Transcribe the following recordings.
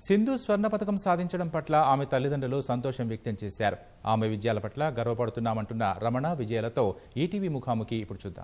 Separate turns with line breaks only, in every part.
సింధు స్వర్ణ పథకం సాధించడం పట్ల ఆమె తల్లిదండ్రులు సంతోషం వ్యక్తం చేశారు ఆమె విజయాల పట్ల గర్వపడుతున్నామంటున్న రమణ విజయాలతో ఈటీవీ ముఖాముఖి ఇప్పుడు చూద్దాం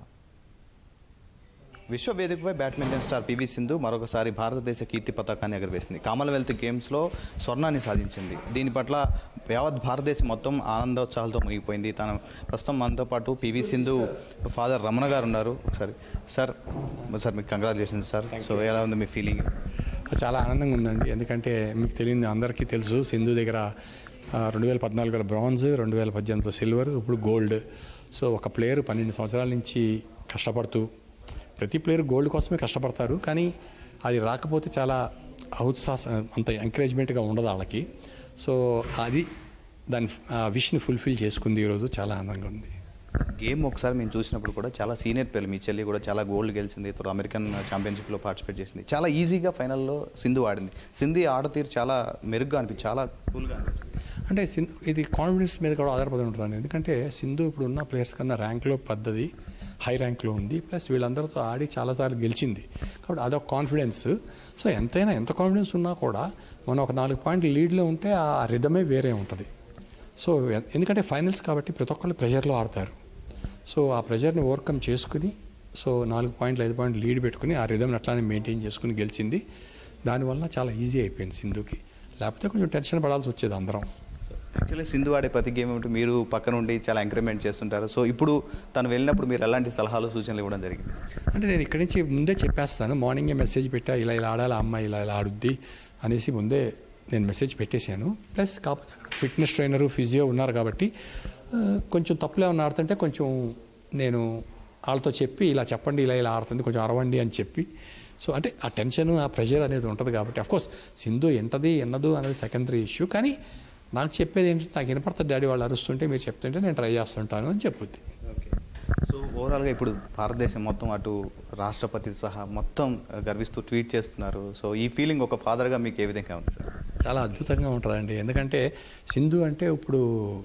విశ్వ వేదికపై బ్యాడ్మింటన్ స్టార్ పివి సింధు మరొకసారి భారతదేశ కీర్తి పతాకాన్ని ఎగరవేసింది కామన్వెల్త్ గేమ్స్లో స్వర్ణాన్ని సాధించింది దీని పట్ల యావత్ భారతదేశం మొత్తం ఆనందోత్సాహాలతో మునిగిపోయింది తన ప్రస్తుతం మనతో పాటు పివి సింధు ఫాదర్ రమణ గారు ఉన్నారు ఒకసారి సార్ సార్ మీకు కంగ్రాచులేషన్స్ సార్ సో ఎలా ఉంది మీ ఫీలింగ్
చాలా ఆనందంగా ఉందండి ఎందుకంటే మీకు తెలియదు అందరికీ తెలుసు సింధు దగ్గర రెండు వేల పద్నాలుగులో బ్రాంజ్ రెండు వేల పద్దెనిమిదిలో సిల్వర్ ఇప్పుడు గోల్డ్ సో ఒక ప్లేయర్ పన్నెండు సంవత్సరాల నుంచి కష్టపడుతూ ప్రతి ప్లేయర్ గోల్డ్ కోసమే కష్టపడతారు కానీ అది రాకపోతే చాలా ఔత్సాహ అంత ఎంకరేజ్మెంట్గా ఉండదు వాళ్ళకి సో అది దాని విష్ని ఫుల్ఫిల్ చేసుకుంది ఈరోజు చాలా ఆనందంగా ఉంది
గేమ్ ఒకసారి మేము చూసినప్పుడు కూడా చాలా సీనియర్ ప్లేయర్ మీ చెల్లి కూడా చాలా గోల్డ్ గెలిచింది తర్వాత అమెరికన్ ఛాంపియన్షిప్లో పార్టిసిపేట్ చేసింది చాలా ఈజీగా ఫైనల్లో సింధు ఆడింది సింధు ఆడతీరు చాలా మెరుగ్గా అనిపించింది చాలా కూల్గా అనిపించింది
అంటే సింధు ఇది కాన్ఫిడెన్స్ మీద కూడా ఆధారపడి ఉంటుందండి ఎందుకంటే సింధు ఇప్పుడు ఉన్న ప్లేయర్స్ కన్నా ర్యాంక్లో పద్ధతి హై ర్యాంక్లో ఉంది ప్లస్ వీళ్ళందరితో ఆడి చాలాసార్లు గెలిచింది కాబట్టి అదొక కాన్ఫిడెన్స్ సో ఎంతైనా ఎంత కాన్ఫిడెన్స్ ఉన్నా కూడా మనం ఒక నాలుగు పాయింట్లు లీడ్లో ఉంటే ఆ రిధమే వేరే ఉంటుంది సో ఎందుకంటే ఫైనల్స్ కాబట్టి ప్రతి ఒక్కళ్ళు ప్రెషర్లో ఆడతారు సో ఆ ప్రెషర్ని ఓవర్కమ్ చేసుకుని సో నాలుగు పాయింట్లు ఐదు పాయింట్లు లీడ్ పెట్టుకుని ఆ రిధమ్ని అట్లానే మెయింటైన్ చేసుకుని గెలిచింది దానివల్ల చాలా ఈజీ అయిపోయింది సింధుకి లేకపోతే కొంచెం టెన్షన్ పడాల్సి వచ్చేది అందరం
యాక్చువల్లీ సింధు ఆడే ప్రతి గేమ్ ఏమిటి మీరు పక్కన ఉండి చాలా ఎంకరేజ్మెంట్ చేస్తుంటారు సో ఇప్పుడు తను వెళ్ళినప్పుడు మీరు ఎలాంటి సలహాలు సూచనలు ఇవ్వడం జరిగింది
అంటే నేను ఇక్కడి నుంచి ముందే చెప్పేస్తాను మార్నింగే మెసేజ్ పెట్టా ఇలా ఇలా ఆడాలి ఆ అమ్మాయి ఇలా ఇలా ఆడుద్ది అనేసి ముందే నేను మెసేజ్ పెట్టేశాను ప్లస్ కాకపోతే ఫిట్నెస్ ట్రైనరు ఫిజియో ఉన్నారు కాబట్టి ఆ, కొంచెం తప్పులు ఏమన్నా ఆడుతుంటే కొంచెం నేను వాళ్ళతో చెప్పి ఇలా చెప్పండి ఇలా ఇలా ఆడుతుంది కొంచెం అరవండి అని చెప్పి సో అంటే ఆ టెన్షన్ ఆ ప్రెషర్ అనేది ఉంటుంది కాబట్టి అఫ్కోర్స్ సింధు ఎంతది ఎన్నదు అనేది సెకండరీ ఇష్యూ కానీ నాకు చెప్పేది ఏంటంటే నాకు వినపడుతుంది డాడీ వాళ్ళు అరుస్తుంటే మీరు చెప్తుంటే నేను ట్రై చేస్తుంటాను అని చెప్పుద్ది
ఓకే సో ఓవరాల్గా ఇప్పుడు భారతదేశం మొత్తం అటు రాష్ట్రపతి సహా మొత్తం గర్విస్తూ ట్వీట్ చేస్తున్నారు సో ఈ ఫీలింగ్ ఒక ఫాదర్గా మీకు ఏ విధంగా ఉంది సార్
చాలా అద్భుతంగా ఉంటుందండి ఎందుకంటే సింధు అంటే ఇప్పుడు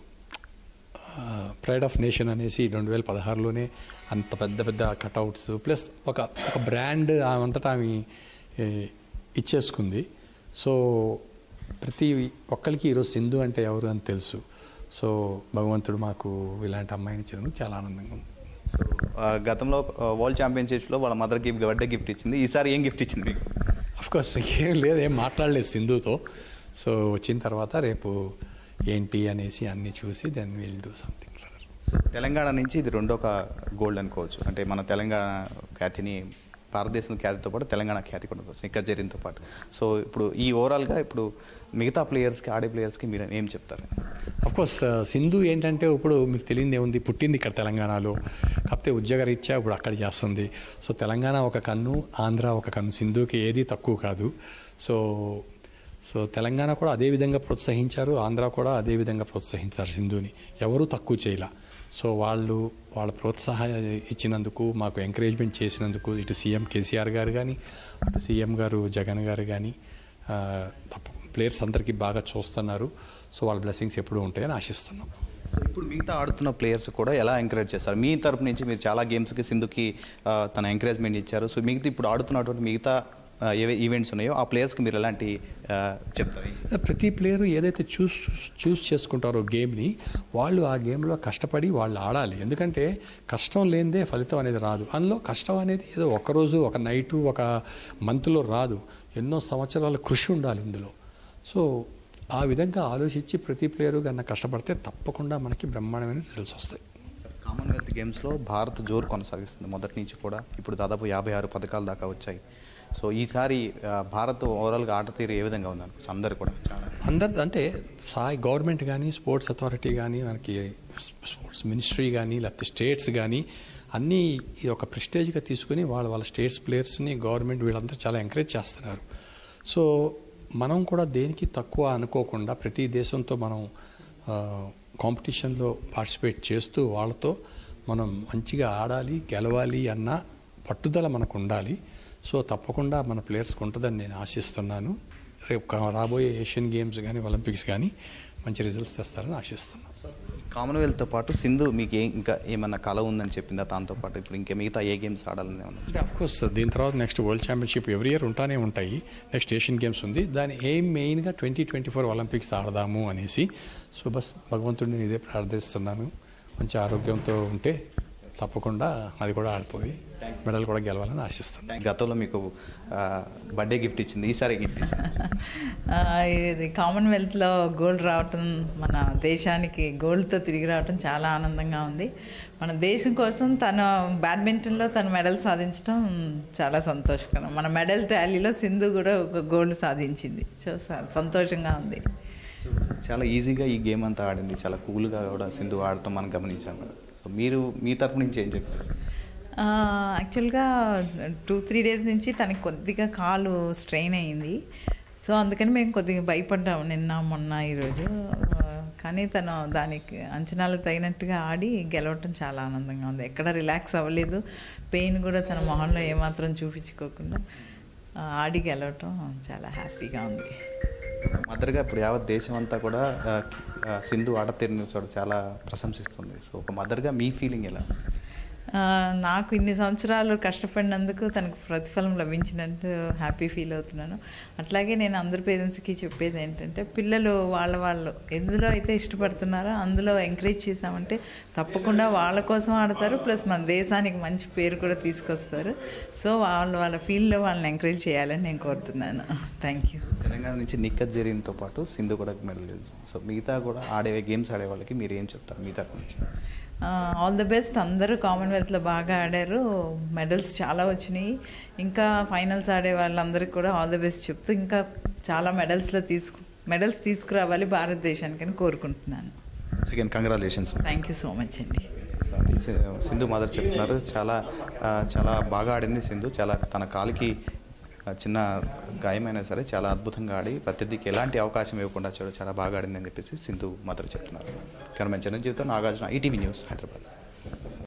ప్రైడ్ ఆఫ్ నేషన్ అనేసి రెండు వేల పదహారులోనే అంత పెద్ద పెద్ద కటౌట్స్ ప్లస్ ఒక ఒక బ్రాండ్ అంతటా ఆమె ఏ, ఇచ్చేసుకుంది సో ప్రతి ఒక్కరికి ఈరోజు సింధు అంటే ఎవరు అని తెలుసు సో భగవంతుడు మాకు ఇలాంటి అమ్మాయిని ఇచ్చినందుకు చాలా ఆనందంగా ఉంది
సో ఆ, గతంలో వరల్డ్ ఛాంపియన్షిప్స్లో వాళ్ళ మదర్ గిఫ్ట్ బర్త్డే గిఫ్ట్ ఇచ్చింది ఈసారి ఏం గిఫ్ట్ ఇచ్చింది మీకు
కోర్స్ ఏం లేదు ఏం మాట్లాడలేదు సింధుతో సో వచ్చిన తర్వాత రేపు ఏంటి అనేసి అన్నీ చూసి then will do something
so Telangana నుంచి ఇది రెండో ఒక గోల్డ్ అనుకోవచ్చు అంటే మన తెలంగాణ ఖ్యాతిని భారతదేశం ఖ్యాతితో పాటు తెలంగాణ ఖ్యాతి కూడా అనుకోవచ్చు ఇంకా జరిగినతో పాటు సో ఇప్పుడు ఈ ఓవరాల్గా ఇప్పుడు మిగతా ప్లేయర్స్కి ఆడే ప్లేయర్స్కి మీరు ఏం చెప్తారు
అఫ్ కోర్స్ సింధు ఏంటంటే ఇప్పుడు మీకు తెలియదు ఏముంది పుట్టింది ఇక్కడ తెలంగాణలో కాకపోతే ఉద్యోగరీత్యా ఇప్పుడు అక్కడ చేస్తుంది సో తెలంగాణ ఒక కన్ను ఆంధ్ర ఒక కన్ను సింధుకి ఏది తక్కువ కాదు సో సో తెలంగాణ కూడా అదే విధంగా ప్రోత్సహించారు ఆంధ్ర కూడా అదే విధంగా ప్రోత్సహించారు సింధుని ఎవరూ తక్కువ చేయలే సో వాళ్ళు వాళ్ళ ప్రోత్సాహం ఇచ్చినందుకు మాకు ఎంకరేజ్మెంట్ చేసినందుకు ఇటు సీఎం కేసీఆర్ గారు కానీ అటు సీఎం గారు జగన్ గారు కానీ ఆ, తప్ప ప్లేయర్స్ అందరికీ బాగా చూస్తున్నారు సో వాళ్ళ బ్లెస్సింగ్స్ ఎప్పుడూ ఉంటాయని ఆశిస్తున్నాం
సో ఇప్పుడు మిగతా ఆడుతున్న ప్లేయర్స్ కూడా ఎలా ఎంకరేజ్ చేస్తారు మీ తరపు నుంచి మీరు చాలా గేమ్స్కి సింధుకి ఆ, తన ఎంకరేజ్మెంట్ ఇచ్చారు సో మిగతా ఇప్పుడు ఆడుతున్నటువంటి మిగతా ఆ, ఏవే ఈవెంట్స్ ఉన్నాయో ఆ ప్లేయర్స్కి మీరు ఎలాంటి ఆ, చెప్తారు
ప్రతి ప్లేయర్ ఏదైతే చూస్ చూస్ చేసుకుంటారో గేమ్ని వాళ్ళు ఆ గేమ్లో కష్టపడి వాళ్ళు ఆడాలి ఎందుకంటే కష్టం లేనిదే ఫలితం అనేది రాదు అందులో కష్టం అనేది ఏదో ఒక రోజు ఒక నైటు ఒక మంత్లో రాదు ఎన్నో సంవత్సరాల కృషి ఉండాలి ఇందులో సో ఆ విధంగా ఆలోచించి ప్రతి ప్లేయరు కన్నా కష్టపడితే తప్పకుండా మనకి బ్రహ్మాండమైన రిజల్ట్స్ వస్తాయి
కామన్వెల్త్ గేమ్స్లో భారత్ జోరు కొనసాగిస్తుంది మొదటి నుంచి కూడా ఇప్పుడు దాదాపు యాభై ఆరు పథకాల దాకా వచ్చాయి సో ఈసారి ఆ, భారత్ ఓవరాల్గా ఆట తీరు ఏ విధంగా ఉంది అనుకోవచ్చు అందరు కూడా చాలా
అందరు అంటే సాయి గవర్నమెంట్ కానీ స్పోర్ట్స్ అథారిటీ కానీ మనకి స్పోర్ట్స్ మినిస్ట్రీ కానీ లేకపోతే స్టేట్స్ కానీ అన్నీ ఇది ఒక ప్రెస్టేజ్గా తీసుకుని వాళ్ళ వాళ్ళ స్టేట్స్ ప్లేయర్స్ని గవర్నమెంట్ వీళ్ళందరూ చాలా ఎంకరేజ్ చేస్తున్నారు సో మనం కూడా దేనికి తక్కువ అనుకోకుండా ప్రతి దేశంతో మనం కాంపిటీషన్లో పార్టిసిపేట్ చేస్తూ వాళ్ళతో మనం మంచిగా ఆడాలి గెలవాలి అన్న పట్టుదల మనకు ఉండాలి సో తప్పకుండా మన ప్లేయర్స్కి ఉంటుందని నేను ఆశిస్తున్నాను రేపు కా- రాబోయే ఏషియన్ గేమ్స్ కానీ ఒలింపిక్స్ కానీ మంచి రిజల్ట్స్ తెస్తారని ఆశిస్తున్నాను
కామన్వెల్త్తో పాటు సింధు మీకు ఏ ఇంకా ఏమన్నా కళ ఉందని చెప్పిందా దాంతో పాటు ఇప్పుడు ఇంకా మిగతా ఏ గేమ్స్ ఆడాలని ఏమన్నా
అంటే కోర్స్ దీని తర్వాత next world championship every year ఉంటానే ఉంటాయి నెక్స్ట్ ఏషియన్ గేమ్స్ ఉంది దాని ఎయిమ్ మెయిన్గా ట్వంటీ ట్వంటీ ఫోర్ ఒలింపిక్స్ ఆడదాము అనేసి సో బస్ భగవంతుడిని నేను ఇదే ప్రార్థిస్తున్నాను మంచి ఆరోగ్యంతో ఉంటే తప్పకుండా అది కూడా ఆడుతుంది మెడల్ కూడా గెలవాలని ఆశిస్తున్నాను
గతంలో మీకు బర్త్డే గిఫ్ట్ ఇచ్చింది ఈసారి గిఫ్ట్ ఇచ్చింది
ఆ, ఇది కామన్వెల్త్లో గోల్డ్ రావటం మన దేశానికి గోల్డ్తో తిరిగి రావటం చాలా ఆనందంగా ఉంది మన దేశం కోసం తను బ్యాడ్మింటన్లో తను మెడల్ సాధించడం చాలా సంతోషకరం మన మెడల్ టాలీలో సింధు కూడా ఒక గోల్డ్ సాధించింది సో స- సంతోషంగా ఉంది
చాలా ఈజీగా ఈ గేమ్ అంతా ఆడింది చాలా కూల్గా కూడా సింధు ఆడటం మనం గమనించాం కదా సో మీరు మీ తరపు నుంచి ఏం చెప్పారు
ఆ, యాక్చువల్గా టూ త్రీ డేస్ నుంచి తనకి కొద్దిగా కాలు స్ట్రెయిన్ అయింది సో అందుకని మేము కొద్దిగా భయపడ్డాము నిన్న మొన్న ఈరోజు ఆ, కానీ తను దానికి అంచనాలకు తగినట్టుగా ఆడి గెలవటం చాలా ఆనందంగా ఉంది ఎక్కడ రిలాక్స్ అవ్వలేదు పెయిన్ కూడా తన మొహంలో ఏమాత్రం చూపించుకోకుండా ఆ, ఆడి గెలవటం చాలా హ్యాపీగా ఉంది
మదర్గా ఇప్పుడు యావత్ దేశం అంతా కూడా ఆ, ఆ, సింధు ఆడతీరుని చూడ చాలా ప్రశంసిస్తుంది సో ఒక మదర్గా మీ ఫీలింగ్ ఎలా
ఆ, నాకు ఇన్ని సంవత్సరాలు కష్టపడినందుకు తనకు ప్రతిఫలం లభించినట్టు హ్యాపీ ఫీల్ అవుతున్నాను అట్లాగే నేను అందరి పేరెంట్స్కి చెప్పేది ఏంటంటే పిల్లలు వాళ్ళ వాళ్ళు ఎందులో అయితే ఇష్టపడుతున్నారో అందులో ఎంకరేజ్ చేసామంటే తప్పకుండా వాళ్ళ కోసం ఆడతారు ప్లస్ మన దేశానికి మంచి పేరు కూడా తీసుకొస్తారు సో వాళ్ళు వాళ్ళ ఫీల్డ్లో వాళ్ళని ఎంకరేజ్ చేయాలని నేను కోరుతున్నాను థ్యాంక్ యూ
తెలంగాణ నుంచి నిక్కత్ జరీన్తో పాటు సింధు కూడా మెడల్ గెలిచింది సో మిగతా కూడా ఆడే గేమ్స్ ఆడే వాళ్ళకి మీరు ఏం చెప్తారు మీ తరపు నుంచి
ఆల్ ద బెస్ట్ అందరూ కామన్వెల్త్లో బాగా ఆడారు మెడల్స్ చాలా వచ్చినాయి ఇంకా ఫైనల్స్ ఆడే వాళ్ళందరికీ కూడా ఆల్ ద బెస్ట్ చెప్తూ ఇంకా చాలా మెడల్స్లో తీసుకు మెడల్స్ తీసుకురావాలి భారతదేశానికి అని కోరుకుంటున్నాను
second congratulations
thank you so much అండి
సింధు మదర్ చెప్తున్నారు చాలా ఆ, చాలా బాగా ఆడింది సింధు చాలా తన కాలికి ఆ, చిన్న గాయమైనా సరే చాలా అద్భుతంగా ఆడి ప్రత్యర్థికి ఎలాంటి అవకాశం ఇవ్వకుండా చూడ చాలా బాగా ఆడిందని చెప్పేసి సింధు మదర్ చెప్తున్నారు కానీ మంచి జీవితం నాగార్జున ఈటీవీ న్యూస్ హైదరాబాద్